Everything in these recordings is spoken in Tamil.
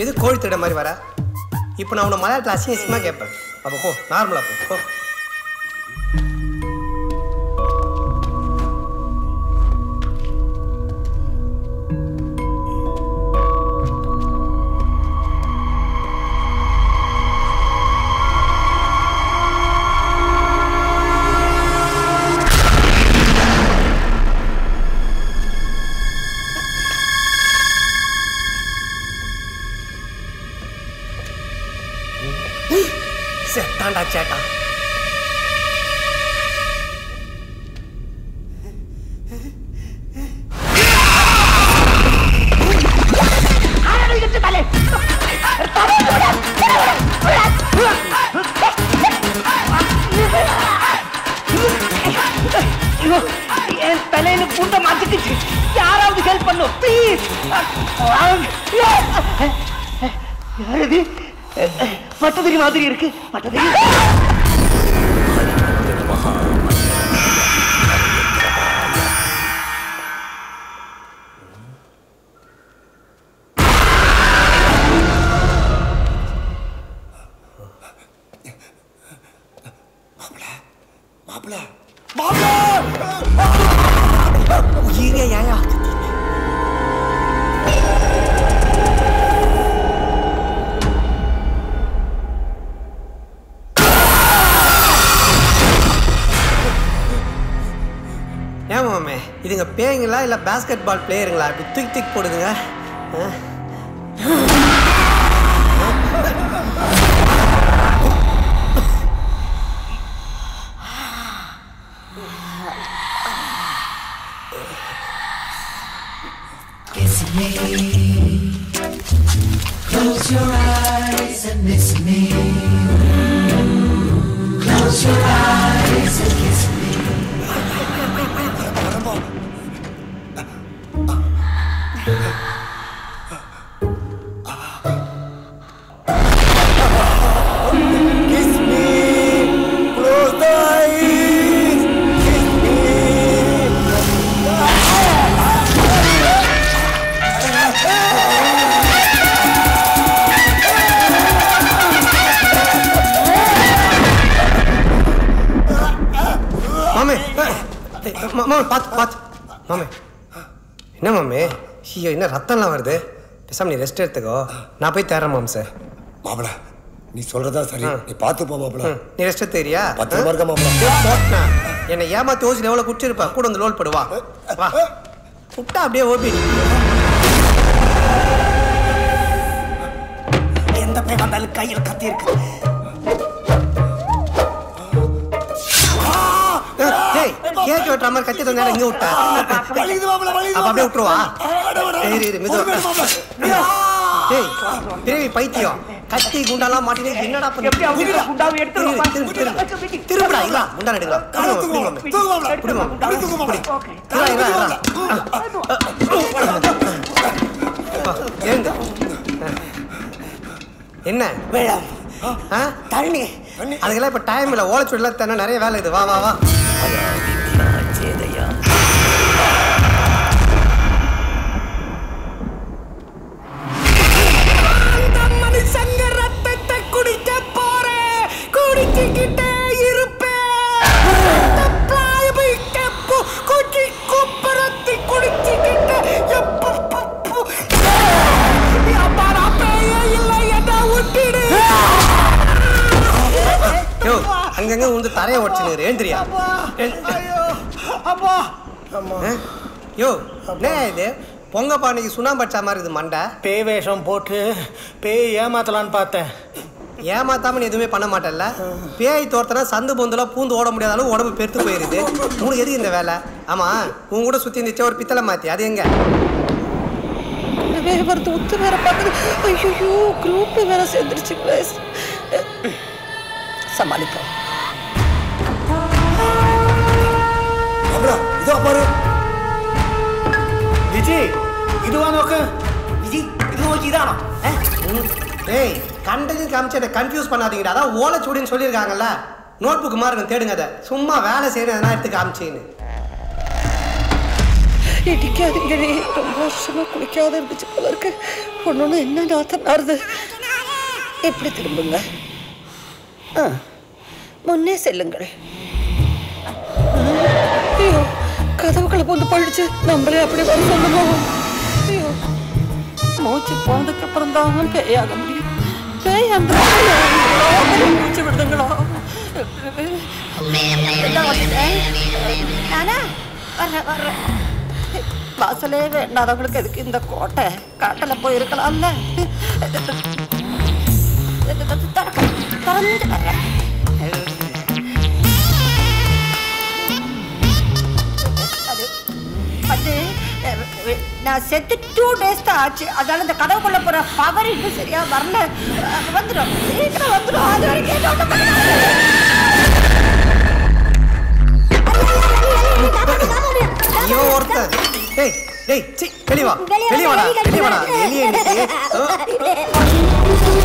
எது கோழி திட மாதிரி வர இப்போ நான் உன்னை மலையாளத்தில் அசிங்க அசிங்கமாக கேட்பேன் அப்போ போ நார்மலாக போ போ செத்தாண்டா சேட்டா ஐயோ, என் தலையில பூண்ட மாட்டிக்கிச்சு யாராவது ஹெல்ப் பண்ணும் ப்ளீஸ் யாரது பட்டதிரி மாதிரி இருக்கு பட்டதிரி மாப்பிள உயிரே ஏயா ஏன் மாமே இதுங்க பேய்ங்களா இல்லை பேஸ்கெட் பால் பிளேயருங்களா இப்படி தூக்கி தூக்கி போடுதுங்க ஆ? Kiss me. Close your eyes and miss me. Close your eyes and kiss me. Kiss me. Close the eyes. Kiss me. மாமே ஏய், மா- மாமே பார்த்து பார்த்து மாமே என்ன மாமே ஐயோ என்ன ரத்தம்லாம் வருது பேசாம நீ ரெஸ்ட் எடுத்துக்கோ நான் போய் தேடுறேன் மாம் சார் மாப்பிள நீ சொல்றதா சரி நீ பார்த்து போ மாப்பிள நீ ரெஸ்ட் எடுத்துக்கிறியா பத்திரமா இருக்க மாப்பிள போட்டேன். என்னை ஏமாத்தி ஓசில் எவ்வளோ குடிச்சிருப்பா கூட வந்து லோல் படுவா வா விட்டா அப்படியே ஓபி எந்த பை வந்தாலும் கையில் கத்தி இருக்கு டேய் கேக் வெட்டுற மாதிரி கத்தி தந்தா இங்க விட்டா வலிக்குது மாப்பிள வலிக்குது அப்ப அப்படியே விட்டுருவா அட, அட, அட. இரு, இரு, மெதுவா. பொறுமையா மாப்பிள. டேய் பிறவி பைத்தியம் கத்தி குண்டாலாம் மாட்டினே என்னடா பண்ணி எப்படி அவங்க திரும்புடா. குண்டாவை எடுத்துட்டு திரும்பு, வா. திரும்பு, திரும்பு. திரும்புடா இல்ல முண்டா எடுக்கலாம் காலை தூக்கு மாப்பிள. தூக்கு மாப்பிள. புடி மாமா. அப்படி தூக்கு மாப்பிள. இல்ல, இல்ல, இல்ல. அப்பா, எழுந்து. என்ன வேளாண் ஆ? தண்ணி அதுக்கெல்லாம் இப்ப டைம் இல்ல ஓலைச்சுடலாம் தானே நிறைய வேலை இது வா வா வா சேதையா மனுஷங்க ரத்தத்தை குடிக்க போறேன் குடிச்சுக்கிட்டே இருப்பேன் குச்சி குப்புறத்தி குடிச்சுக்கிட்டு இல்லை என்ன விட்டுடு யோ அங்கங்க வந்து தரைய உடச்சுன்னு ஏந்திரியா அப்பா யோ என்ன இது பொங்க பானைக்கு சுண்ணாம்பு அடிச்ச மாதிரி இது மண்டை பேய் வேஷம் போட்டு பேய் ஏமாத்தலான்னு பார்த்தேன் ஏமாத்தாம நீ எதுவுமே பண்ண மாட்டேல்ல பேய் தோர்த்தனா சந்து பொந்துலாம் பூந்து ஓட முடியாத அளவு உடம்பு பெருத்து போயிருது உனக்கு எதுக்கு இந்த வேலை ஆமா உன் கூட சுத்தி இருந்துச்சு ஒரு பித்தளை மாத்தி அது எங்க வேற வருது ஒத்து வேற பார்க்குது ஐயோ குரூப் வேற சேர்ந்துருச்சுங்களே சமாளிப்போம் மாப்பிள இதோ பாரு விஜய் இதுவா நோக்கு விஜி இது நோக்கி இதானா டேய் கண்டதையும் காமிச்சு அதை கன்ஃபியூஸ் பண்ணாதீங்கடா அதான் ஓலைச்சுவடின்னு சொல்லியிருக்காங்கல்ல நோட் புக் மாதிரி இருக்கும் தேடுங்க அதை சும்மா வேலை செய்யணும் எதனா எடுத்து காமிச்சின்னு இடிக்காதீங்கடி ரொம்ப வருஷமா குளிக்காத இருந்துச்சு போல இருக்கு ஒன்னொன்னு என்ன நாத்தம் நாருது எப்படி திரும்புங்க ஆ முன்னே செல்லுங்கள் ஐயோ கதவுகளை போந்து பழிச்சு நம்மளே அப்படி வர சொல்லணும் ஐயோ மூச்சு போனதுக்கு அப்புறம் தான் பேயாக முடியும் பேய் அந்த மூச்சு விடுதுங்களா நானா வர்றேன் வர்றேன் வாசலே வேண்டாதவங்களுக்கு எதுக்கு இந்த கோட்டை காட்டில் போயிருக்கலாம்ல திறந்து வரேன் அது அது அஹ், நான் செத்து டூ டேஸ் தான் ஆச்சு அதனால இந்த கடவுக்குள்ள போற பவர் இன்னும் சரியா வரல அஹ், வந்துடும் சீக்கிரம் வந்துடும் அது வரைக்கும் என்ன ஒண்ணும் பண்ண இவன் ஒருத்தன் டேய் டேய் சி வெளிய வா வெளிய வாடா வெளிய வாடா வெளிய இன்னைக்கு ஆ.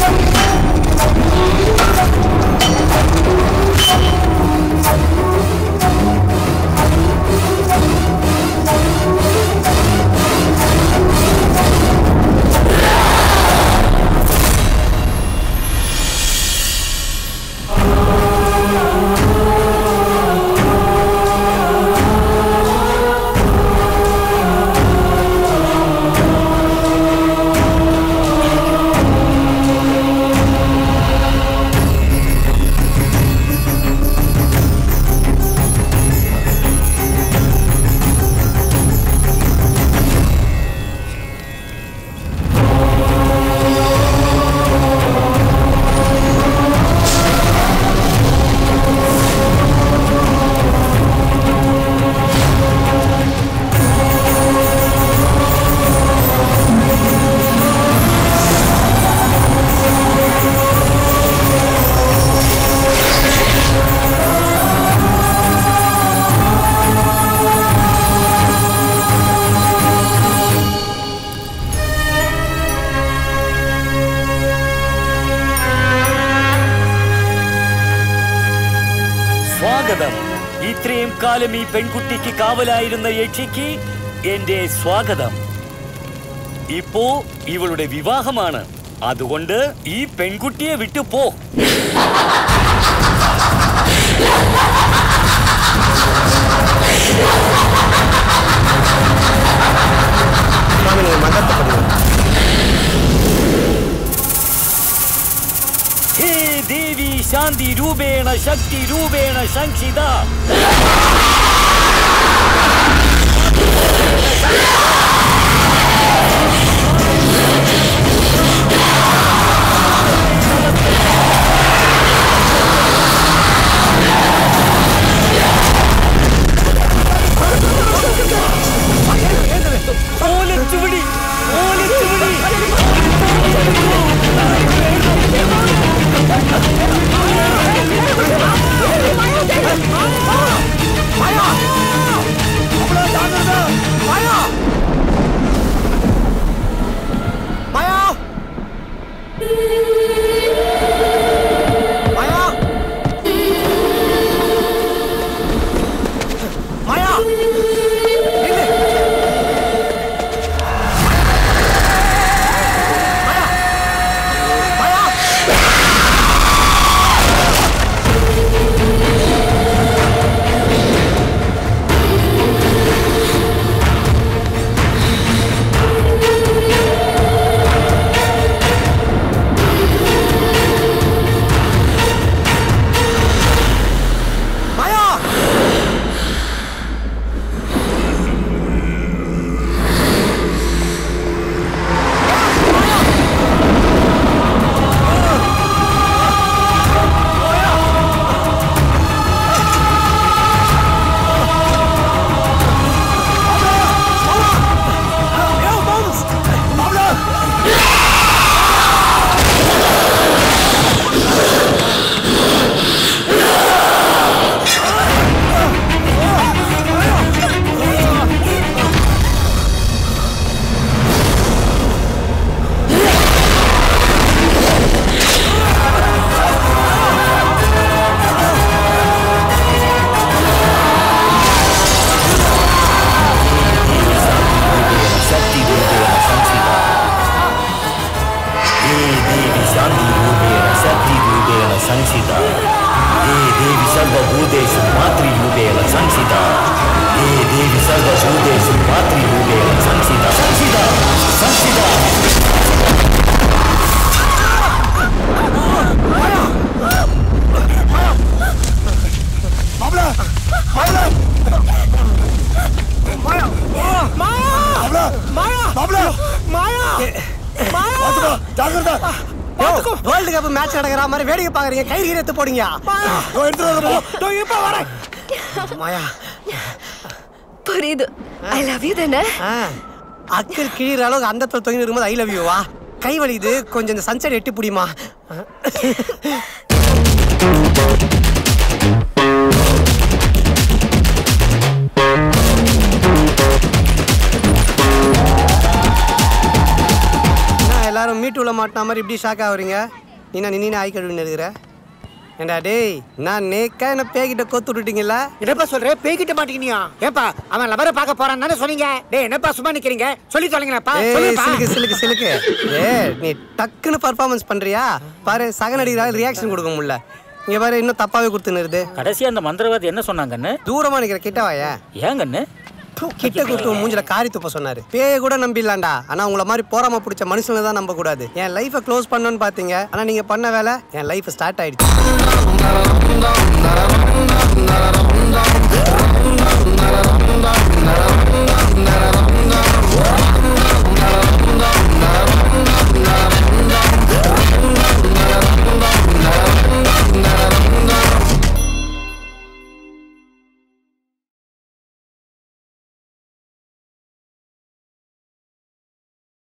സ്വാഗതം ഇത്രയും കാലം ഈ പെൺകുട്ടിക്ക് കാവലായിരുന്ന യക്ഷിക്ക് എന്റെ സ്വാഗതം ഇപ്പോ ഇവളുടെ വിവാഹമാണ് അതുകൊണ്ട് ഈ പെൺകുട്ടിയെ വിട്ടു പോ சாமி நீங்க மந்திரத்தை பண்ணுங்க ഹേ ദേവി ശാന്തി രൂപേണ ശക്തി രൂപേണ ശംഖിത ഓലച്ചുവടി ഓലച്ചുവടി மாயா மாயா மாயா நில்லு. மாயா மாயா மாயா மாப்பிள மாயா மாயா பாத்துக்கோ ஜாக்கிரதா வேர்ல்டு கப் மேட்ச் நடக்கிற மாதிரி வேடிக்கை பாக்குறீங்க கை எடுத்து போடுங்க இதோ எடுத்துட்டு வரேன் போ. இதோ இப்ப வரேன் மாயா புரியுது ஐ லவ் யூ தானே ஆ, அக்கல் கிழிற அளவுக்கு அந்த தொங்கி இருக்கும்போது ஐ லவ் யூவா கை வலிது கொஞ்சம் இந்த சன்செட் எட்டி பிடிமா என்ன எல்லாரும் மீட்டுல மாட்டின மாதிரி இப்படி ஷாக் ஆகுறீங்க நீ நான் நின்று ஆய் கழுவின்னு இருக்கிற ஏண்டா டேய் நான் நேக்கா என்ன பேக்கிட்ட கோத்து விட்டுட்டீங்களா என்னப்பா சொல்ற பேய்கிட்ட மாட்டீங்கனியா ஏப்பா அவன் லவரை பார்க்க போறான் தானே சொன்னீங்க டேய் என்னப்பா சும்மா நிக்கிறீங்க சொல்லி தொலைங்கப்பா ஏய் சொல்லுப்பா சிலுக்கு சிலுக்கு சிலுக்கு ஏ நீ டக்குன்னு பர்ஃபார்மன்ஸ் பண்றியா பாரு சக நடிகரால் ரியாக்ஷன் கொடுக்க முடியல இங்க பாரு இன்னும் தப்பாவே கொடுத்துன்னு கடைசியா அந்த மந்திரவாதி என்ன சொன்னாங்கன்னு தூரமா நிக்கிற கிட்ட வாயா ஏங்கன்னு கிட்ட கொடுத்து உன் மூஞ்சில காரி துப்ப சொன்னாரு பேய கூட நம்பிடலாம்டா ஆனா உங்கள மாதிரி போறாம பிடிச்ச மனுஷனை தான் நம்ப கூடாது என் லைஃபை க்ளோஸ் பண்ணணும்னு பாத்தீங்க ஆனா நீங்க பண்ண வேலை என் லைஃப் ஸ்டார்ட் ஆயிடுச்சு